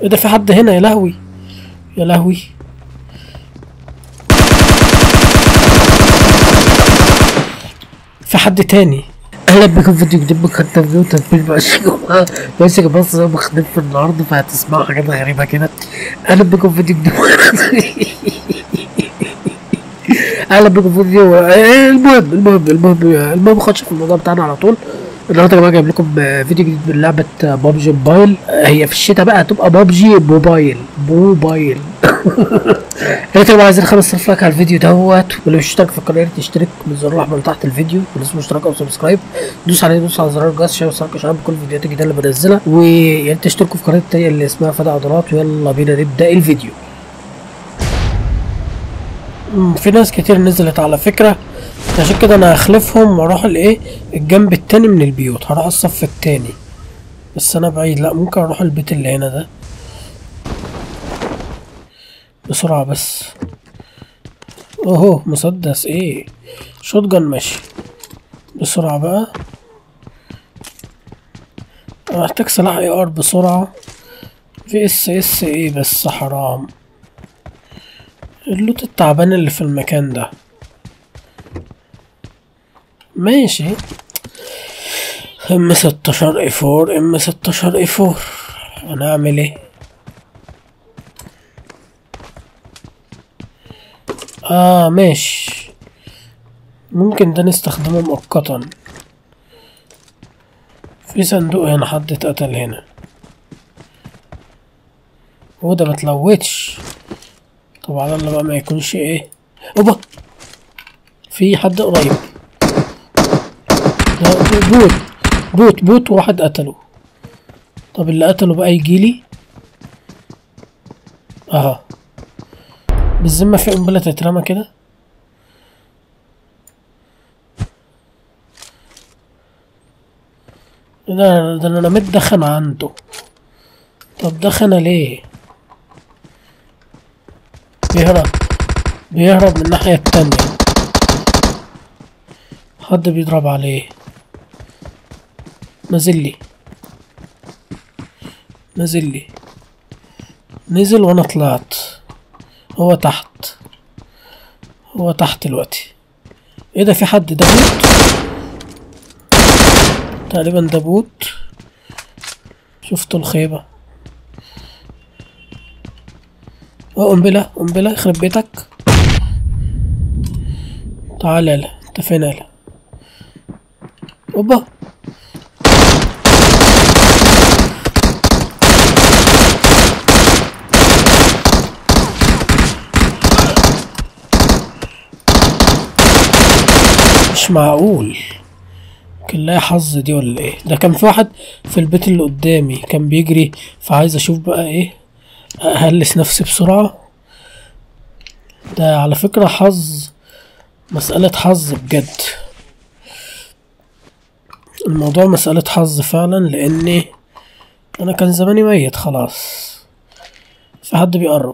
ايه ده في حد هنا يا لهوي يا لهوي في حد تاني اهلا بكم في فيديو جديد من قناه فيديو تنفيذ ماشي جماعه ماشي يا جماعه زي ما خدمت في النهارده فهتسمعوا حاجات غريبه كده اهلا بكم في فيديو جديد اهلا بكم في فيديو آه، المهم المهم المهم المهم خش في الموضوع بتاعنا على طول النهارده يا جماعه جايب لكم آه، فيديو جديد من لعبه بابجي موبايل آه، هي في الشتاء بقى هتبقى بابجي موبايل موبايل يا جماعه عايزين 5000 لايك على الفيديو دوت واللي مش اشترك في القناه يا ريت يشترك بالزر الاحمر اللي تحت الفيديو واللي اسمه اشتراك او سبسكرايب دوس عليه دوس على زرار الجرس عشان يوصلك اشعار بكل الفيديوهات الجديده اللي بنزلها ويا ريت تشتركوا في قناه التانية اللي اسمها فدا عضلات ويلا بينا نبدا الفيديو مم، في ناس كتير نزلت على فكرة عشان كده انا هخلفهم واروح الايه الجنب التاني من البيوت هروح الصف التاني بس انا بعيد لا ممكن اروح البيت اللي هنا ده بسرعة بس اوهو مسدس ايه شوتجن ماشي بسرعة بقى انا محتاج سلاح اي ار بسرعة في اس اس ايه بس حرام اللوت التعبان اللي في المكان ده ماشي ام ستاشر اي فور ام ستاشر اي فور هنعمل ايه اه ماشي ممكن ده نستخدمه مؤقتا في صندوق هنا حد اتقتل هنا هو ده متلوتش طب على الله بقى ما يكونش ايه اوبا في حد قريب ده بوت بوت بوت وواحد قتله طب اللي قتله بقى يجيلي اها بالذمة في قنبلة تترمى كده ده ده انا متدخن عنده طب دخن ليه بيهرب بيهرب من الناحية التانية حد بيضرب عليه نزل لي نزل لي نزل وانا طلعت هو تحت هو تحت دلوقتي ايه ده في حد ده بوت تقريبا ده بوت شفتوا الخيبة اه قنبلة قنبلة يخرب بيتك تعال يلا انت فين يلا اوبا مش معقول كان لاقي حظ دي ولا ايه ده كان في واحد في البيت اللي قدامي كان بيجري فعايز اشوف بقى ايه اهلس نفسي بسرعة ده على فكرة حظ مسألة حظ بجد الموضوع مسألة حظ فعلا لاني انا كان زماني ميت خلاص في حد بيقرب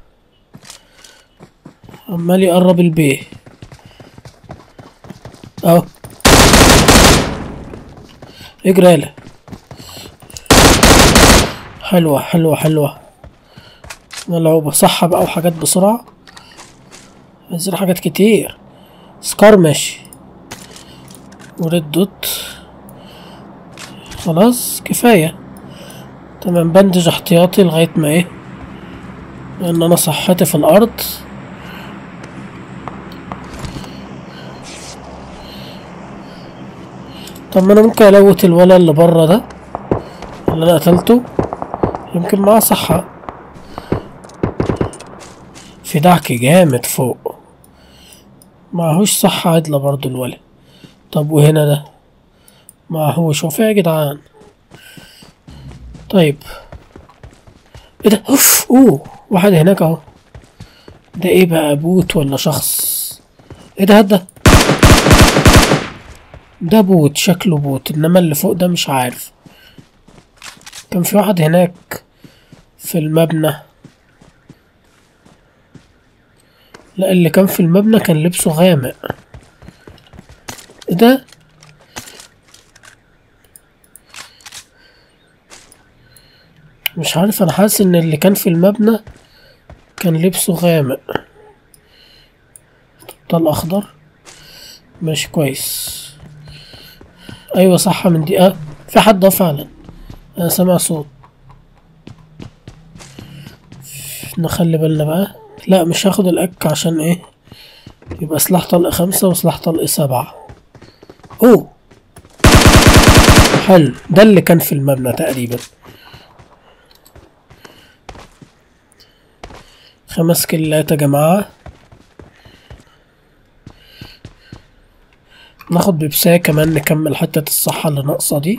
عمال يقرب البيه اهو اجري يلا حلوة حلوة حلوة ملعوبة صح بقى وحاجات بسرعة عايزين حاجات كتير سكار ماشي وريد دوت خلاص كفاية تمام بندج احتياطي لغاية ما ايه لان انا صحتي في الارض طب ما انا ممكن الوت الولا اللي بره ده اللي انا قتلته يمكن معاه صحة في دعك جامد فوق معهوش صحة عدلة برضو الولا طب وهنا ده معهوش هو في إيه يا جدعان طيب ايه ده اوف اوه واحد هناك اهو ده ايه بقى بوت ولا شخص ايه ده هات ده ده بوت شكله بوت انما اللي فوق ده مش عارف كان في واحد هناك في المبنى لا اللي كان في المبنى كان لبسه غامق ايه ده مش عارف انا حاسس ان اللي كان في المبنى كان لبسه غامق ده الاخضر ماشي كويس ايوه صح من دي اه في حد اه فعلا انا سامع صوت نخلي بالنا بقى لا مش هاخد الاك عشان ايه يبقى سلاح طلق خمسة وسلاح طلق سبعة اوه حلو ده اللي كان في المبنى تقريبا خمس كيلات يا جماعة ناخد بيبساية كمان نكمل حتة الصحة اللي ناقصة دي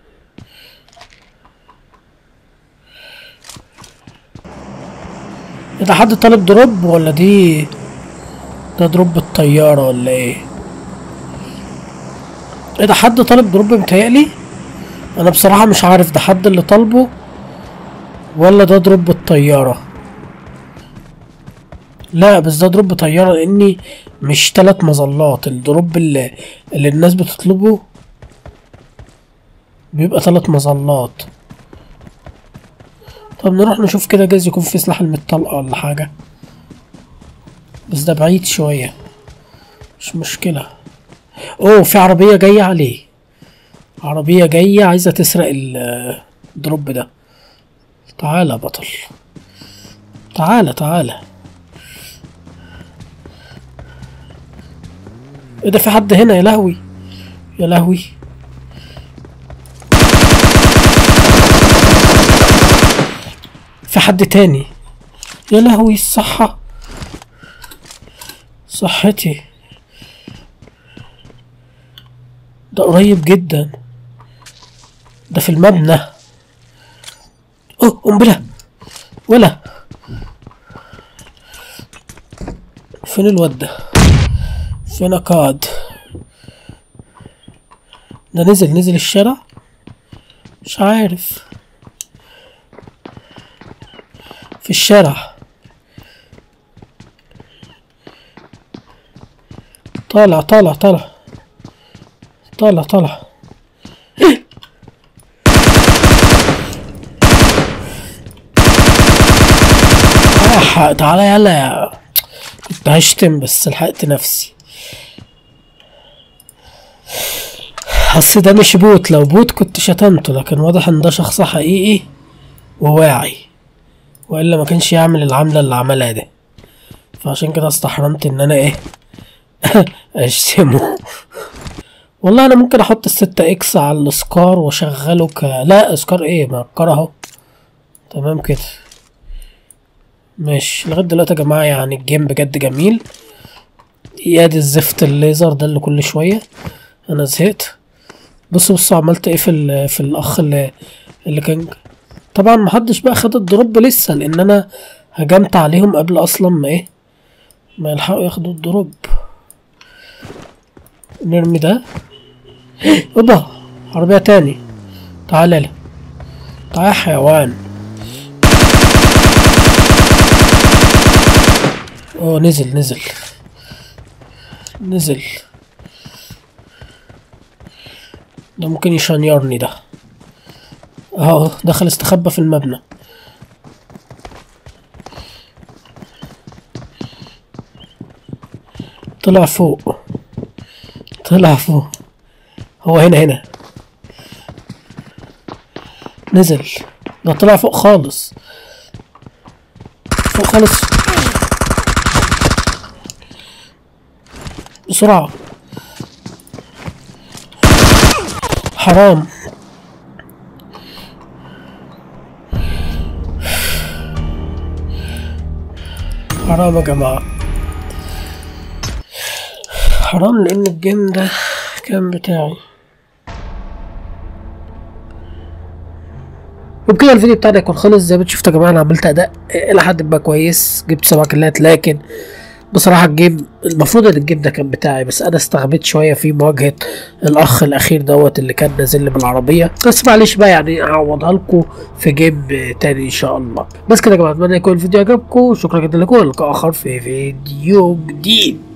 إيه ده حد طالب دروب ولا دي ده دروب الطيارة ولا ايه ايه ده حد طالب دروب متهيألي انا بصراحة مش عارف ده حد اللي طالبه ولا ده دروب الطيارة لا بس ده دروب طيارة لاني مش تلات مظلات الدروب اللي, اللي الناس بتطلبه بيبقى تلات مظلات طب نروح نشوف كده جايز يكون في سلاح المطلقة ولا حاجة بس ده بعيد شوية مش مشكلة اوه في عربية جاية عليه عربية جاية عايزة تسرق ال- الدروب ده تعالى يا بطل تعالى تعالى ايه ده في حد هنا يا لهوي يا لهوي في حد تاني يا لهوي الصحة صحتي ده قريب جدا ده في المبنى اوه قنبلة ولا فين الواد ده فين قاد ده نزل نزل الشارع مش عارف في الشارع طالع طالع طالع طالع طالع آه، تعالى يلا يا كنت هشتم بس لحقت نفسي اصل ده مش بوت لو بوت كنت شتمته لكن واضح ان ده شخص حقيقي وواعي والا ما كانش يعمل العملة اللي عملها دي فعشان كده استحرمت ان انا ايه اشتمه والله انا ممكن احط الستة اكس على السكار واشغله ك لا سكار ايه ما الكار اهو تمام كده ماشي لغايه دلوقتي يا جماعه يعني الجيم بجد جميل يادي الزفت الليزر ده اللي كل شويه انا زهقت بصوا بصوا عملت ايه في ال- في الاخ اللي اللي كان طبعا محدش بقى خد الدروب لسه لان انا هجمت عليهم قبل اصلا ما ايه ما يلحقوا ياخدوا الدروب نرمي ده اوبا عربية تاني تعال لا تعال يا حيوان اوه نزل نزل نزل ده ممكن يشنيرني ده اهو دخل استخبى في المبنى طلع فوق طلع فوق هو هنا هنا نزل ده طلع فوق خالص فوق خالص بسرعة حرام حرام يا جماعة حرام لأن الجيم ده كان بتاعي وبكده الفيديو بتاعنا يكون خلص زي ما انتوا شفتوا يا جماعه انا عملت اداء الى حد ما كويس جبت سبع كيلات لكن بصراحه الجيم المفروض ان الجيم ده كان بتاعي بس انا استغبيت شويه في مواجهه الاخ الاخير دوت اللي كان نازل لي بالعربيه بس معلش بقى يعني هعوضها لكم في جيم تاني ان شاء الله بس كده يا جماعه اتمنى يكون الفيديو عجبكم شكرا جدا لكم ولقاء اخر في فيديو جديد